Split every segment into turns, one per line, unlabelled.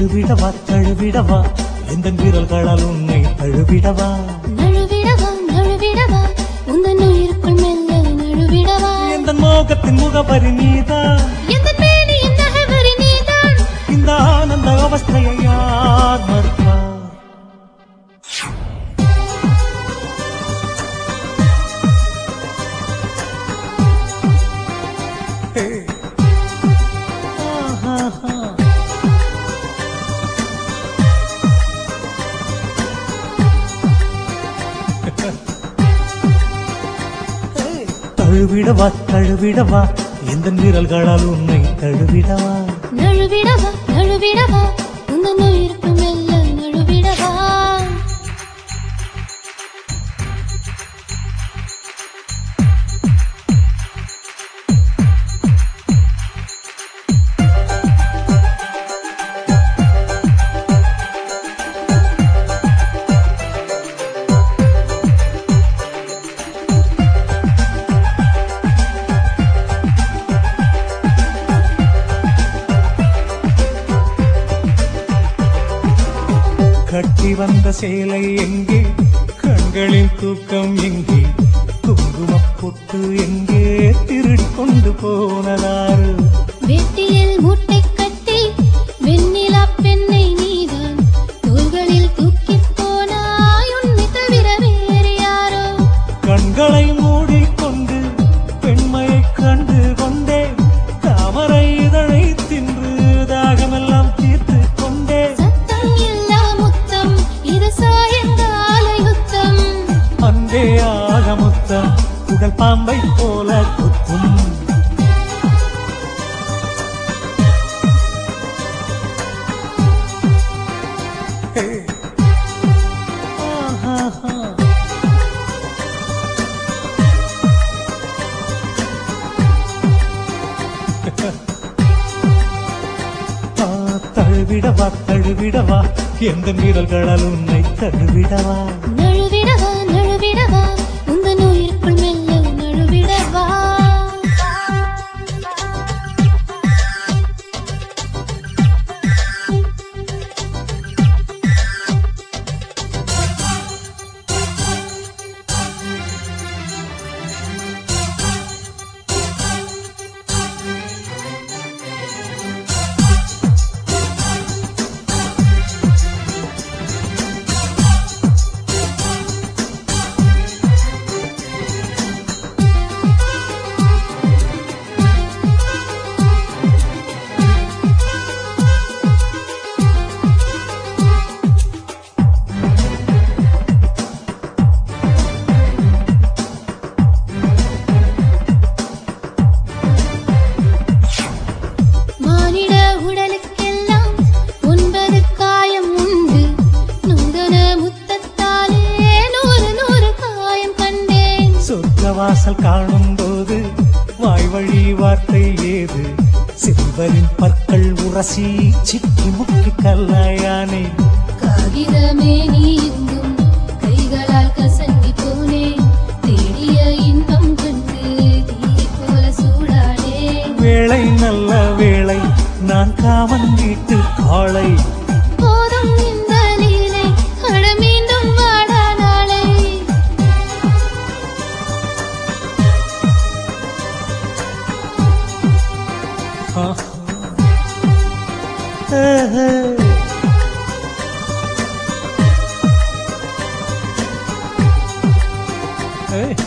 தழுவிடவா தழுவிடவா எந்த வீரல்களால் உன்னை தழுவிடவா
நழுவிடவா நழுவிடவா உந்தன் உயிருக்குள் மெல்ல நழுவிடவா
எந்த மோகத்தின் முகவரி நீதான்
எந்த பேணியின் நகவரி நீதான்
இந்த ஆனந்த அவஸ்தையை யார் மறுப்பார் Hey. ஆஹாஹா. Hey. தழுவிடவா தழுவிடவா எந்த வீரல்களால் உன்னை தழுவிடவா
நழுவிடவா நழுவிடவா உந்தன் உயிருக்குள் மெல்ல நழுவிடவா
கட்டி வந்த சேலை எங்கே கண்களில் தூக்கம் எங்கே குங்குமப் பொட்டு எங்கே திருடி கொண்டு போனதாறு
வெட்டியில் மூட்டை கட்டி வெண்ணிலா பெண்ணை நீதான் தோள்களில் தூக்கிப் போனாய் உன்னை தவிர வேறு யாரோ
கண்களை மூடிக்கொண்டு பெண்மையை கண்டு கொண்டே தாமரை இதழை தின்று தாகமெல்லாம் தீர்த்து கொண்டே
சத்தம் இல்லா முத்தம் இது சாயங்கால யுத்தம்
அன்பே ஆகமுத்தம் உடல் பாம்பை போல குத்தும் Hey. ஆஹாஹா. ஆ, தழுவிடவா தழுவிடவா எந்த மீறல்களால் உன்னை தழுவிடவா
நழுவிடவா நழுவிடவா உந்தன் உயிருக்குள் மெல்ல நழுவிடவா மானிட உடலுக்கெல்லாம் ஒன்பது காயம் உண்டு நூதன முத்தத்தாலே நூறு நூறு காயம் கண்டேன்
சொர்க்க வாசல் காணும் போது வாய் வழி வார்த்தை ஏது சிறுவரின் பற்கள் உரசி சிக்கி முக்கி கல்லாயானே
காகிதமே நீ எங்கும் கைகளால் கசங்கி போனேன் தேடிய இன்பம் கண்டு தீ போல சூடானே
வேளை நல்ல வேளை நான் காமன் வீட்டு காளை
போதும் இந்த லீலை அட மீண்டும் வாடா நாளை
ஆஹா. ஆஹா. ஏய்.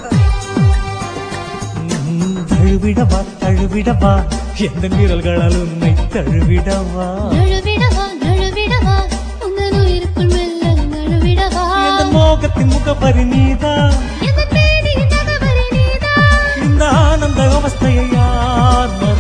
ம், தழுவிடவா தழுவிடவா எந்த வீரல்களால் உன்னை தழுவிடவா
நழுவிடவா நழுவிடவா உங்கள் உயிருக்குள் மெல்ல நழுவிடவா
எந்த மோகத்தின் முகப்பரி நீதான்
எந்த பேடியின் நகவரி நீதான்
இந்த ஆனந்த அவஸ்தையை யார் மறப்பார்?